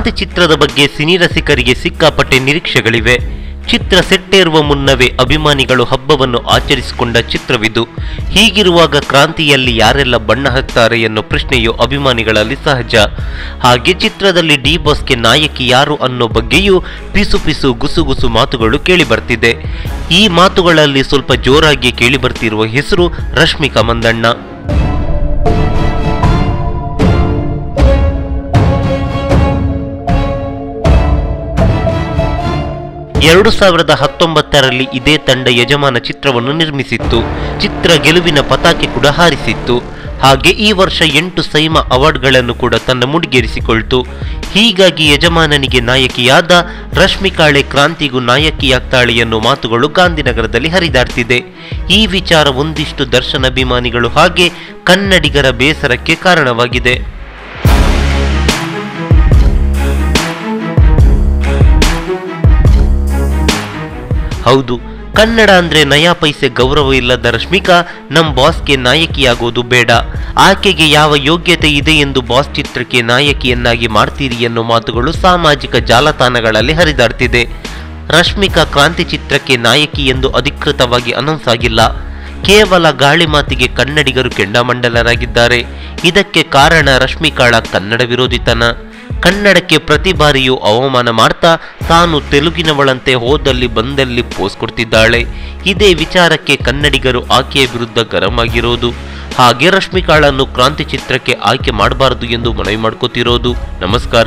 ಕ್ರಾಂತಿ ಚಿತ್ರದ ಬಗ್ಗೆ ಸಿನಿ ರಸಿಕರಿಗೆ ಸಿಕ್ಕಾಪಟ್ಟೆ ನಿರೀಕ್ಷೆಗಳಿವೆ ಚಿತ್ರ ಸೆಟ್ಟೇರುವ ಮುನ್ನವೇ ಅಭಿಮಾನಿಗಳು ಹಬ್ಬವನ್ನು ಆಚರಿಸಿಕೊಂಡ ಚಿತ್ರವಿದು ಹೀಗಿರುವಾಗ ಕ್ರಾಂತಿಯಲ್ಲಿ ಯಾರೆಲ್ಲ ಬಣ್ಣ ಹಚ್ತಾರೆ ಎನ್ನೋ ಪ್ರಶ್ನೆಯು ಅಭಿಮಾನಿಗಳಲ್ಲಿ ಸಹಜ ಹಾಗೆ ಚಿತ್ರದಲ್ಲಿ ಡಿ ಬಾಸ್ಗೆ ನಾಯಕಿ ಯಾರು ಅನ್ನೋ ಬಗ್ಗೆಯೂ ಪಿಸು ಪಿಸು ಗುಸುಗುಸು ಮಾತುಗಳು ಕೇಳಿಬರ್ತಿದೆ ಈ ಮಾತುಗಳಲ್ಲಿ ಸ್ವಲ್ಪ ಜೋರಾಗಿ ಕೇಳಿಬರ್ತಿರುವ ಹೆಸರು ರಶ್ಮಿಕಾ ಮಂದಣ್ಣ ಎರಡು ಸಾವಿರದ ಹತ್ತೊಂಬತ್ತರಲ್ಲಿ ಇದೇ ತಂಡ ಯಜಮಾನ ಚಿತ್ರವನ್ನು ನಿರ್ಮಿಸಿತ್ತು ಚಿತ್ರ ಗೆಲುವಿನ ಪತಾಕೆ ಕೂಡ ಹಾರಿಸಿತ್ತು ಹಾಗೆ ಈ ವರ್ಷ ಎಂಟು ಸೈಮಾ ಅವಾರ್ಡ್ಗಳನ್ನು ಕೂಡ ತನ್ನ ಮುಡಿಗೇರಿಸಿಕೊಳ್ತು ಹೀಗಾಗಿ ಯಜಮಾನನಿಗೆ ನಾಯಕಿಯಾದ ರಶ್ಮಿಕಾಳೆ ಕ್ರಾಂತಿಗೂ ನಾಯಕಿಯಾಗ್ತಾಳೆ ಎನ್ನೋ ಮಾತುಗಳು ಗಾಂಧಿನಗರದಲ್ಲಿ ಹರಿದಾಡ್ತಿದೆ ಈ ವಿಚಾರ ಒಂದಿಷ್ಟು ದರ್ಶನ ಅಭಿಮಾನಿಗಳು ಹಾಗೆ ಕನ್ನಡಿಗರ ಬೇಸರಕ್ಕೆ ಕಾರಣವಾಗಿದೆ ಹೌದು ಕನ್ನಡ ಅಂದ್ರೆ ನಯಾ ಪೈಸೆ ಗೌರವ ಇಲ್ಲದ ರಶ್ಮಿಕಾ ನಮ್ ಬಾಸ್ಗೆ ನಾಯಕಿಯಾಗೋದು ಬೇಡ ಆಕೆಗೆ ಯಾವ ಯೋಗ್ಯತೆ ಇದೆ ಎಂದು ಬಾಸ್ ಚಿತ್ರಕ್ಕೆ ನಾಯಕಿಯನ್ನಾಗಿ ಮಾಡ್ತೀರಿ ಎನ್ನೋ ಮಾತುಗಳು ಸಾಮಾಜಿಕ ಜಾಲತಾಣಗಳಲ್ಲಿ ಹರಿದಾಡ್ತಿದೆ ರಶ್ಮಿಕಾ ಕ್ರಾಂತಿ ಚಿತ್ರಕ್ಕೆ ನಾಯಕಿ ಎಂದು ಅಧಿಕೃತವಾಗಿ ಅನೌನ್ಸ್ ಆಗಿಲ್ಲ ಕೇವಲ ಗಾಳಿ ಮಾತಿಗೆ ಕನ್ನಡಿಗರು ಕೆಂಡಾಮಂಡಲರಾಗಿದ್ದಾರೆ ಇದಕ್ಕೆ ಕಾರಣ ರಶ್ಮಿಕಾಳ ಕನ್ನಡ ವಿರೋಧಿತನ ಕನ್ನಡಕ್ಕೆ ಪ್ರತಿ ಬಾರಿಯೂ ಅವಮಾನ ಮಾಡ್ತಾ ತಾನು ತೆಲುಗಿನವಳಂತೆ ಹೋದಲ್ಲಿ ಬಂದಲ್ಲಿ ಪೋಸ್ ಕೊಡ್ತಿದ್ದಾಳೆ ಇದೇ ವಿಚಾರಕ್ಕೆ ಕನ್ನಡಿಗರು ಆಕೆಯ ವಿರುದ್ಧ ಗರಂ ಆಗಿರೋದು ಹಾಗೆ ರಶ್ಮಿಕಾಳನ್ನು ಕ್ರಾಂತಿ ಚಿತ್ರಕ್ಕೆ ಆಯ್ಕೆ ಮಾಡಬಾರದು ಎಂದು ಮನವಿ ಮಾಡ್ಕೋತಿರೋದು ನಮಸ್ಕಾರ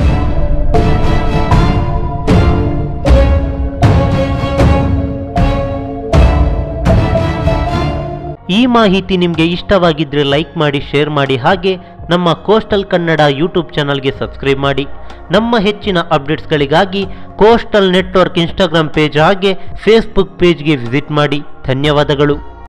ಈ ಮಾಹಿತಿ ನಿಮಗೆ ಇಷ್ಟವಾಗಿದ್ರೆ ಲೈಕ್ ಮಾಡಿ ಶೇರ್ ಮಾಡಿ ಹಾಗೆ ನಮ್ಮ ಕೋಸ್ಟಲ್ ಕನ್ನಡ ಯೂಟ್ಯೂಬ್ ಚಾನಲ್ಗೆ ಸಬ್ಸ್ಕ್ರೈಬ್ ಮಾಡಿ ನಮ್ಮ ಹೆಚ್ಚಿನ ಅಪ್ಡೇಟ್ಸ್ಗಳಿಗಾಗಿ ಕೋಸ್ಟಲ್ ನೆಟ್ವರ್ಕ್ ಇನ್ಸ್ಟಾಗ್ರಾಮ್ ಪೇಜ್ ಹಾಗೆ ಫೇಸ್ಬುಕ್ ಪೇಜ್ಗೆ ವಿಸಿಟ್ ಮಾಡಿ ಧನ್ಯವಾದಗಳು